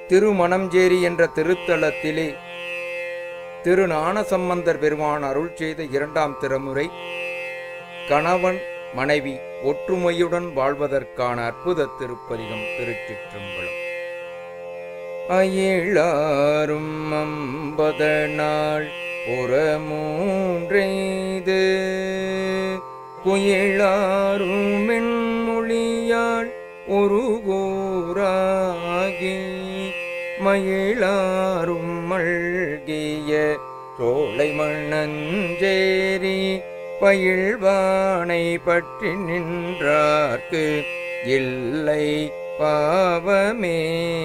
திருமணஞ்சேரி என்ற திருத்தலத்திலே திரு ஞானசம்பந்தர் பெருமான் அருள் செய்த இரண்டாம் திருமுறை கணவன் மனைவி ஒற்றுமையுடன் வாழ்வதற்கான அற்புத திருப்பதிகம் திருச்சிற்றம்பலம் அயிழாரும் அம்பத நாள் புறமூன்றெய்து குயிலாரும் மென்மொழியாள் உருகூராகி மயிலாரும் மல்கிய சோலை மண்ணஞ்சேரி பயில்வானை பற்றி நின்றார்க்கு இல்லை பாவமே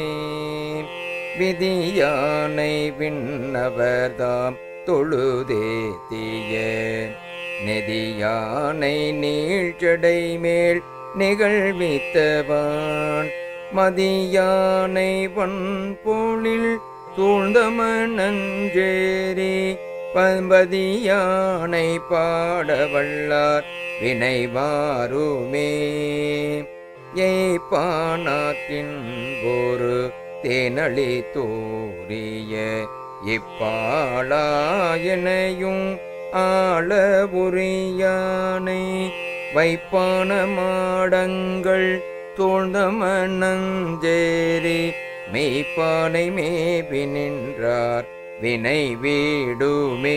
விதியானை விண்ணவர்தாம் தொழுதேத்திய நெதியானை நீழ்ச்சடை மேல் நிகழ்வித்தவான் மதியானை வன்பொழில் சூழ்ந்த மணஞ்சேரி பம்பதியானை பாடவல்லார் வினைவாருமே ஏப்பானாத்தின் ஒரு தேனளி தோரிய இப்பாளாயனையும் ஆளபுரியானை வைப்பான மாடங்கள் தோழ்ந்த மண்ணஞ்சேரி மெய்ப்பானை மேவி நின்றார் வினை வீடுமே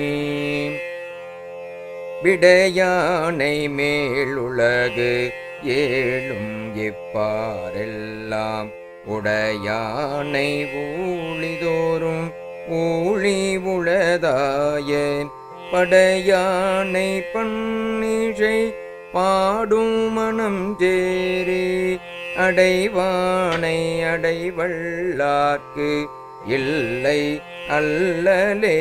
விடையானை மேலுலகு ஏழும் இப்பாரெல்லாம் உடையானை ஊழிதோறும் ஊழி உளதாய படையானை பன்னிழை பாடும் மனம் சேரி அடைவானை அடைவள்ளார்க்கு இல்லை அல்லலே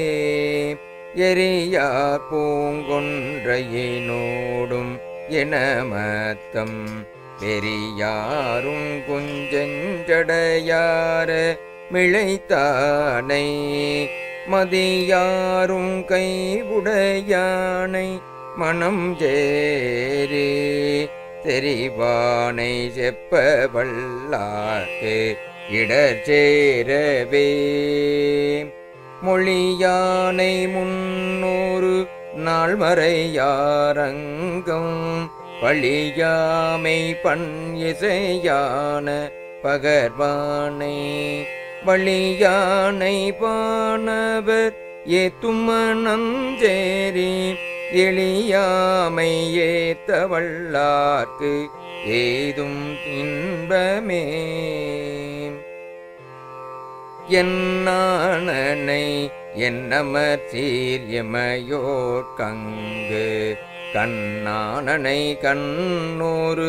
எரியார் பூங்கொன்றையினோடும் எனமத்தம் பெரியாரும் குஞ்சஞ்சடையார மிளைத்தானை மதியாரும் கைவுடையானை மனம் சேரி தெரிவானை செப்ப வல்லார்க்கு இடர் சேரவே மொழியானை முன்னூறு நாள்மறையாரங்கம் பழியாமை பண் இசையான பகர்வானை வழியானை பானவர் ஏத்துமணஞ்சேரி எளியாமை ஏத்த வல்லார்க்கு ஏதும் இன்பமே என்னானனை என்னமர் சீரியமையோர் கங்கு கண்ணானனை கண்ணூறு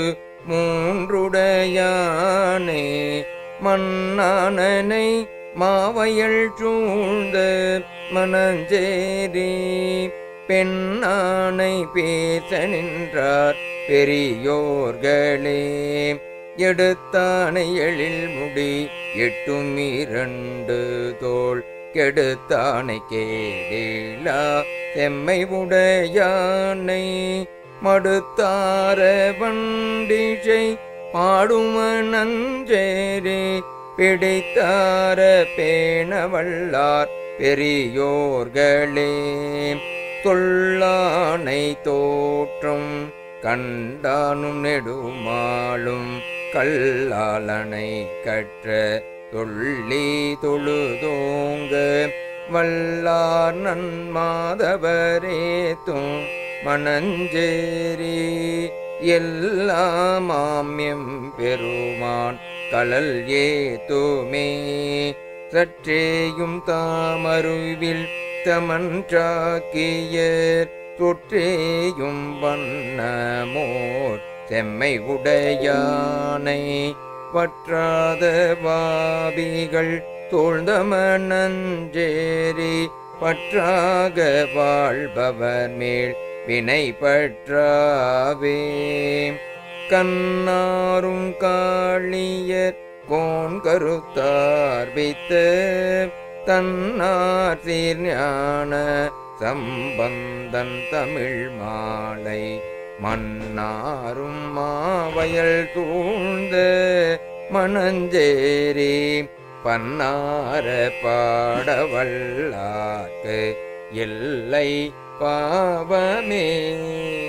மூன்றுடையானே மண்ணானனை மாவையல் சூழ்ந்த மணஞ்சேரி பெண்ணானை பேச நின்றார் பெரியோர்களே எடுத்தானை எழில் முடி எட்டும் இரண்டு தோள் கெடுத்தானை கேடிலா செம்மை உடையானை மடுத்தார வண்டிசை பாடும நஞ்சேரி பிடித்தார பேணவல்லார் பெரியோர்களே தொல்லானை தோற்றும் கண்டானும் நெடுமாளும் கல்லாலனை கற்ற தொள்ளி தொழுதோங்க வல்லார் நன்மாதவரேத்தும் மணஞ்சேரி எல்லாமாம்யம் பெருமான் கலல் ஏத்துமே சற்றேயும் தாமருவில் தமன்றாக்கியர் தொற்றேயும் வண்ணமோர் செம்மை உடையானை பற்றாத பாபிகள் தோழ்ந்த மணஞ்சேரி பற்றாக வாழ்பவர் மேல் வினை பற்றாவே கண்ணாரும் காளியர் கோன் கருத்தார் வைத்த தன்னார் சீர்ஞான சம்பந்தன் தமிழ் மாலை மன்னாரும் மாவயல் சூழ்ந்த மணஞ்சேரி பன்னார பாடவல்லார்க்கு இல்லை பாவமே